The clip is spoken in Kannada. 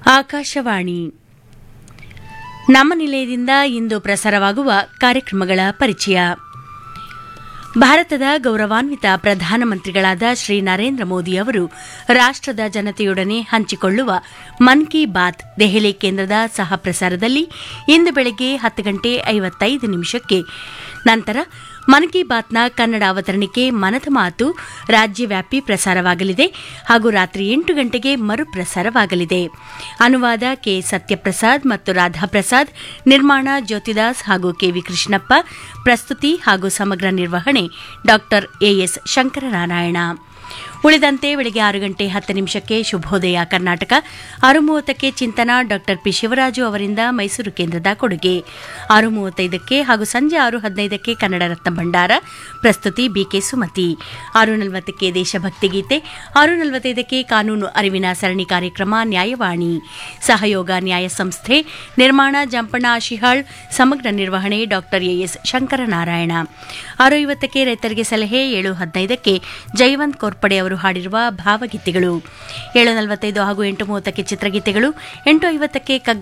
ಆಕಾಶವಾಣಿ ನಮ್ಮ ನಿಲಯದಿಂದ ಇಂದು ಪ್ರಸಾರವಾಗುವ ಕಾರ್ಯಕ್ರಮಗಳ ಪರಿಚಯ ಭಾರತದ ಗೌರವಾನ್ವಿತ ಪ್ರಧಾನಮಂತ್ರಿಗಳಾದ ಶ್ರೀ ನರೇಂದ್ರ ಮೋದಿ ಅವರು ರಾಷ್ಟದ ಜನತೆಯೊಡನೆ ಹಂಚಿಕೊಳ್ಳುವ ಮನ್ ಕಿ ಬಾತ್ ದೆಹಲಿ ಕೇಂದ್ರದ ಸಹ ಪ್ರಸಾರದಲ್ಲಿ ಇಂದು ಬೆಳಗ್ಗೆ ಹತ್ತು ಗಂಟೆ ಐವತ್ತೈದು ನಿಮಿಷಕ್ಕೆ ನಂತರ ಮನ್ ಕಿ ಬಾತ್ನ ಕನ್ನಡ ಅವತರಣಿಕೆ ಮನದ ಮಾತು ರಾಜ್ಯವ್ಯಾಪಿ ಪ್ರಸಾರವಾಗಲಿದೆ ಹಾಗೂ ರಾತ್ರಿ ಎಂಟು ಗಂಟೆಗೆ ಮರುಪ್ರಸಾರವಾಗಲಿದೆ ಅನುವಾದ ಕೆ ಸತ್ಯಪ್ರಸಾದ್ ಮತ್ತು ರಾಧಾಪ್ರಸಾದ್ ನಿರ್ಮಾಣ ಜ್ಯೋತಿದಾಸ್ ಹಾಗೂ ಕೆವಿ ಕೃಷ್ಣಪ್ಪ ಪ್ರಸ್ತುತಿ ಹಾಗೂ ಸಮಗ್ರ ನಿರ್ವಹಣೆ ಡಾ ಎಎಸ್ ಶಂಕರನಾರಾಯಣ ಉಳಿದಂತೆ ಬೆಳಗ್ಗೆ ಆರು ಗಂಟೆ ಹತ್ತು ನಿಮಿಷಕ್ಕೆ ಶುಭೋದಯ ಕರ್ನಾಟಕ ಆರು ಮೂವತ್ತಕ್ಕೆ ಚಿಂತನ ಡಾ ಪಿ ಶಿವರಾಜು ಅವರಿಂದ ಮೈಸೂರು ಕೇಂದ್ರದ ಕೊಡುಗೆ ಆರು ಮೂವತ್ತೈದಕ್ಕೆ ಹಾಗೂ ಸಂಜೆ ಆರು ಹದಿನೈದಕ್ಕೆ ಕನ್ನಡ ರತ್ನ ಭಂಡಾರ ಪ್ರಸ್ತುತಿ ಬಿಕೆ ಸುಮತಿ ಆರು ನಲವತ್ತಕ್ಕೆ ದೇಶಭಕ್ತಿ ಗೀತೆ ಆರು ನಲವತ್ತೈದಕ್ಕೆ ಕಾನೂನು ಅರಿವಿನ ಸರಣಿ ಕಾರ್ಯಕ್ರಮ ನ್ಯಾಯವಾಣಿ ಸಹಯೋಗ ನ್ಯಾಯ ಸಂಸ್ಥೆ ನಿರ್ಮಾಣ ಜಂಪಣ್ಣ ಆಶಿಹಾಳ್ ಸಮಗ್ರ ನಿರ್ವಹಣೆ ಡಾ ಎಎಸ್ ಶಂಕರನಾರಾಯಣ ಆರು ಐವತ್ತಕ್ಕೆ ರೈತರಿಗೆ ಸಲಹೆ ಏಳು ಹದಿನೈದಕ್ಕೆ ಜೈವಂತ್ ಕೋರ್ಪಡೆ ಅವರು ಹಾಡಿರುವ ಭಾವಗೀತೆಗಳು ಏಳು ನಲವತ್ತೈದು ಹಾಗೂ ಎಂಟು ಮೂವತ್ತಕ್ಕೆ ಚಿತ್ರಗೀತೆಗಳು ಎಂಟು ಐವತ್ತಕ್ಕೆ